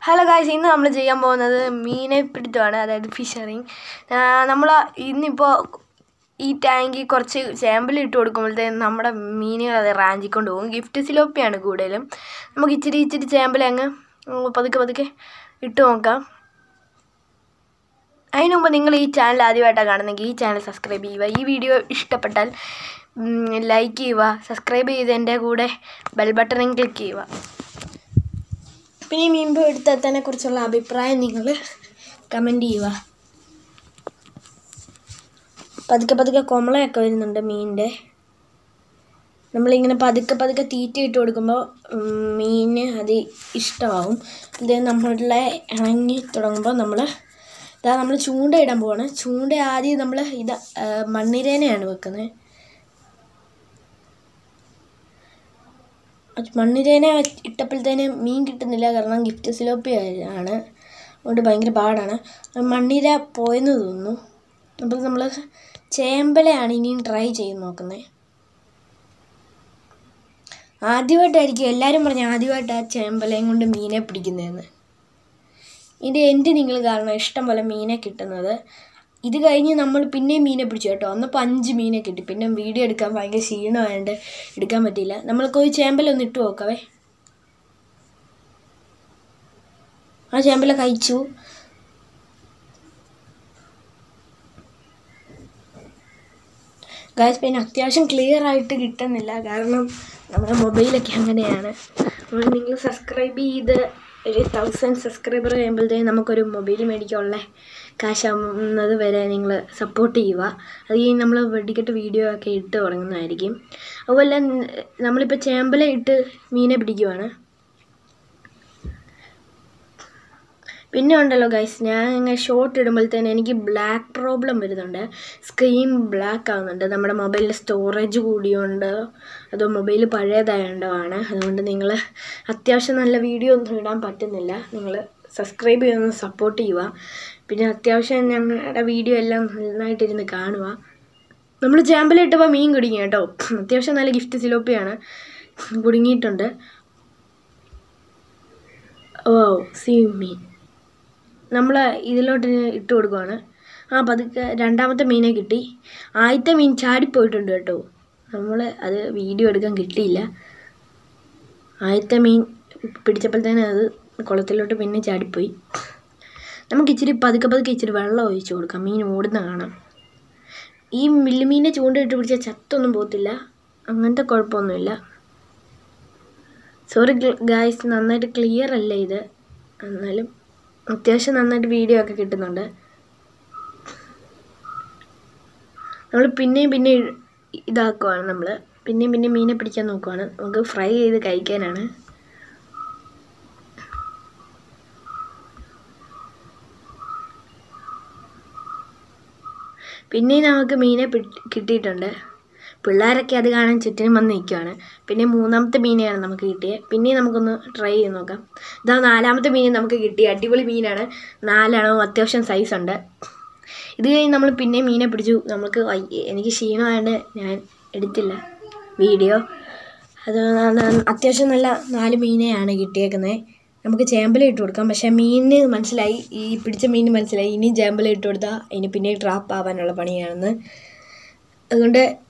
hello guys ഇന്ന് നമ്മൾ ചെയ്യാൻ പോകുന്നത് മീനെ പിടുത്തമാണ് അതായത് ഫിഷറിങ് നമ്മൾ ഇന്നിപ്പോൾ ഈ ടാങ്കിൽ കുറച്ച് സാമ്പിൾ ഇട്ട് കൊടുക്കുമ്പോഴത്തേക്കും നമ്മുടെ മീനുകൾ അത് റാഞ്ചിക്കൊണ്ട് പോകും ഗിഫ്റ്റ് സിലോപ്പിയാണ് കൂടുതലും നമുക്ക് ഇച്ചിരി ഇച്ചിരി സാമ്പിൾ അങ്ങ് ഉം, പതുക്കെ പതുക്കെ ഇട്ട് നോക്കാം അതിന് മുമ്പ് നിങ്ങൾ ഈ ചാനൽ ആദ്യമായിട്ടാണ് കാണുന്നെങ്കിൽ ഈ ചാനൽ സബ്സ്ക്രൈബ് ചെയ്യുക ഈ വീഡിയോ ഇഷ്ടപ്പെട്ടാൽ ലൈക്ക് ചെയ്യുക സബ്സ്ക്രൈബ് ചെയ്തതിൻ്റെ കൂടെ ബെൽ ബട്ടണും ക്ലിക്ക് ചെയ്യുക പിന്നെ ഈ മീൻ പിടുത്തത്തിനെ കുറിച്ചുള്ള അഭിപ്രായം നിങ്ങൾ കമൻറ്റ് ചെയ്യുക പതുക്കെ പതുക്കെ കൊമളയൊക്കെ വരുന്നുണ്ട് മീനിൻ്റെ നമ്മളിങ്ങനെ പതുക്കെ പതുക്കെ തീറ്റ ഇട്ട് കൊടുക്കുമ്പോൾ മീന് അത് ഇഷ്ടമാവും ഇത് നമ്മളെ ഇണങ്ങി തുടങ്ങുമ്പോൾ നമ്മൾ ഇതാ നമ്മൾ ചൂണ്ട ഇടാൻ പോവാണ് ചൂണ്ട ആദ്യം നമ്മൾ ഇത് ആ, മണ്ണിരേനെയാണ് വെക്കുന്നത് അത് മണ്ണിരേനെ ഇട്ടപ്പോഴത്തേന് മീൻ കിട്ടുന്നില്ല കാരണം ഗിഫ്റ്റ് സിലോപ്പി ആണ് അതുകൊണ്ട് ഭയങ്കര പാടാണ് മണ്ണിര പോയെന്ന് തോന്നുന്നു അപ്പോൾ നമ്മൾ ചേമ്പലയാണ് ഇനിയും ട്രൈ ചെയ്ത് നോക്കുന്നത് ആദ്യമായിട്ടായിരിക്കും എല്ലാവരും പറഞ്ഞ ആദ്യമായിട്ടാണ് ചേമ്പലയും കൊണ്ട് മീനെ പിടിക്കുന്നതെന്ന് ഇതിൻ്റെ എൻ്റെ നിങ്ങൾ കാരണം ഇഷ്ടം പോലെ മീനെ കിട്ടുന്നത് ഇത് കഴിഞ്ഞ് നമ്മൾ പിന്നെയും മീനെ പിടിച്ചു കേട്ടോ അന്നപ്പോൾ അഞ്ച് മീനെ കിട്ടി പിന്നെ വീഡിയോ എടുക്കാൻ ഭയങ്കര ക്ഷീണമായതുകൊണ്ട് എടുക്കാൻ പറ്റിയില്ല നമ്മൾ പോയി ചേമ്പലൊന്ന് ഇട്ട് നോക്കാവേ ആ ചേമ്പല കഴിച്ചു ഗായ്സ് പിന്നെ അത്യാവശ്യം ക്ലിയർ ആയിട്ട് കിട്ടുന്നില്ല കാരണം നമ്മുടെ മൊബൈലൊക്കെ അങ്ങനെയാണ് അപ്പോൾ നിങ്ങൾ സബ്സ്ക്രൈബ് ചെയ്ത് ഒരു തൗസൻഡ് സബ്സ്ക്രൈബർ കഴിയുമ്പോഴത്തേക്കും നമുക്കൊരു മൊബൈൽ മേടിക്കാനുള്ള കാശാവുന്നത് വരെ നിങ്ങൾ സപ്പോർട്ട് ചെയ്യുക അത് കഴിഞ്ഞ് നമ്മൾ വെടിക്കെട്ട് വീഡിയോ ഒക്കെ ഇട്ട് തുടങ്ങുന്നതായിരിക്കും അതുപോലെ ന- നമ്മളിപ്പോൾ ചേമ്പല ഇട്ട് മീനെ പിടിക്കുവാണ് പിന്നെ ഉണ്ടല്ലോ ഗൈസ് ഞാൻ ഇങ്ങനെ ഷോർട്ട് ഇടുമ്പോഴത്തേന് എനിക്ക് ബ്ലാക്ക് പ്രോബ്ലം വരുന്നുണ്ട് സ്ക്രീൻ ബ്ലാക്ക് ആവുന്നുണ്ട് നമ്മുടെ മൊബൈലിൽ സ്റ്റോറേജ് കൂടിയുണ്ട് അതോ മൊബൈൽ പഴയതായതുകൊണ്ടോ ആണ് അതുകൊണ്ട് നിങ്ങൾ അത്യാവശ്യം നല്ല വീഡിയോ ഒന്നും ഇടാൻ പറ്റുന്നില്ല നിങ്ങൾ സബ്സ്ക്രൈബ് ചെയ്തൊന്ന് സപ്പോർട്ട് ചെയ്യുക പിന്നെ അത്യാവശ്യം ഞങ്ങളുടെ വീഡിയോ എല്ലാം നന്നായിട്ടിരുന്ന് കാണുക നമ്മൾ ചാമ്പലിട്ടപ്പോൾ മീൻ കുടുങ്ങി കേട്ടോ അത്യാവശ്യം നല്ല ഗിഫ്റ്റ് സിലോപ്പിയാണ് കുടുങ്ങിയിട്ടുണ്ട് ഓ സീ മീൻ നമ്മൾ ഇതിലോട്ട് ഇട്ട് കൊടുക്കുവാണ് ആ പതുക്കെ രണ്ടാമത്തെ മീനെ കിട്ടി ആദ്യത്തെ മീൻ ചാടിപ്പോയിട്ടുണ്ട് കേട്ടോ നമ്മൾ അത് വീഡിയോ എടുക്കാൻ കിട്ടിയില്ല ആദ്യത്തെ മീൻ പിടിച്ചപ്പോഴത്തേന് അത് കുളത്തിലോട്ട് പിന്നെ ചാടിപ്പോയി നമുക്ക് ഇച്ചിരി പതുക്കെ പതുക്കെ ഇച്ചിരി വെള്ളം ഒഴിച്ച് കൊടുക്കാം മീൻ ഓടുന്ന കാണാം ഈ മില്ലുമീനെ ചൂണ്ടയിട്ട് പിടിച്ചാൽ ചത്തൊന്നും പോകത്തില്ല അങ്ങനത്തെ കുഴപ്പമൊന്നുമില്ല സോറി ഗായ്സ് നന്നായിട്ട് ക്ലിയർ അല്ല ഇത് എന്നാലും അത്യാവശ്യം നന്നായിട്ട് വീഡിയോ ഒക്കെ കിട്ടുന്നുണ്ട് നമ്മൾ പിന്നെയും പിന്നെ ഇതാക്കുവാണ് നമ്മൾ പിന്നെയും പിന്നെ മീനെ പിടിക്കാൻ നോക്കുവാണ് നമുക്ക് ഫ്രൈ ചെയ്ത് കഴിക്കാനാണ് പിന്നെയും നമുക്ക് മീനെ പിടി- കിട്ടിയിട്ടുണ്ട് പിള്ളേരൊക്കെ അത് കാണാൻ ചുറ്റിനും വന്ന് നിൽക്കുവാണ് പിന്നെ മൂന്നാമത്തെ മീനെയാണ് നമുക്ക് കിട്ടിയത് പിന്നെയും നമുക്കൊന്ന് ട്രൈ ചെയ്ത് നോക്കാം ഇതാ നാലാമത്തെ മീൻ നമുക്ക് കിട്ടി അടിപൊളി മീനാണ് നാലെണ്ണം അത്യാവശ്യം സൈസ് ഉണ്ട് ഇത് കഴിഞ്ഞ് നമ്മൾ പിന്നെ മീനെ പിടിച്ചു നമുക്ക് വയ്യ എനിക്ക് ക്ഷീണമായതുകൊണ്ട് ഞാൻ എടുത്തില്ല വീഡിയോ അത് ന- ന- അത്യാവശ്യം നല്ല നാല് മീനെയാണ് കിട്ടിയേക്കുന്നത് നമുക്ക് ചേമ്പല ഇട്ട് കൊടുക്കാം പക്ഷേ മീനിന് മനസ്സിലായി ഈ പിടിച്ച മീനിന് മനസ്സിലായി ഇനി ചേമ്പല ഇട്ട് കൊടുത്താൽ ഇനി പിന്നെ ട്രാപ്പ് ആവാനുള്ള പണിയാണെന്ന് അതുകൊണ്ട്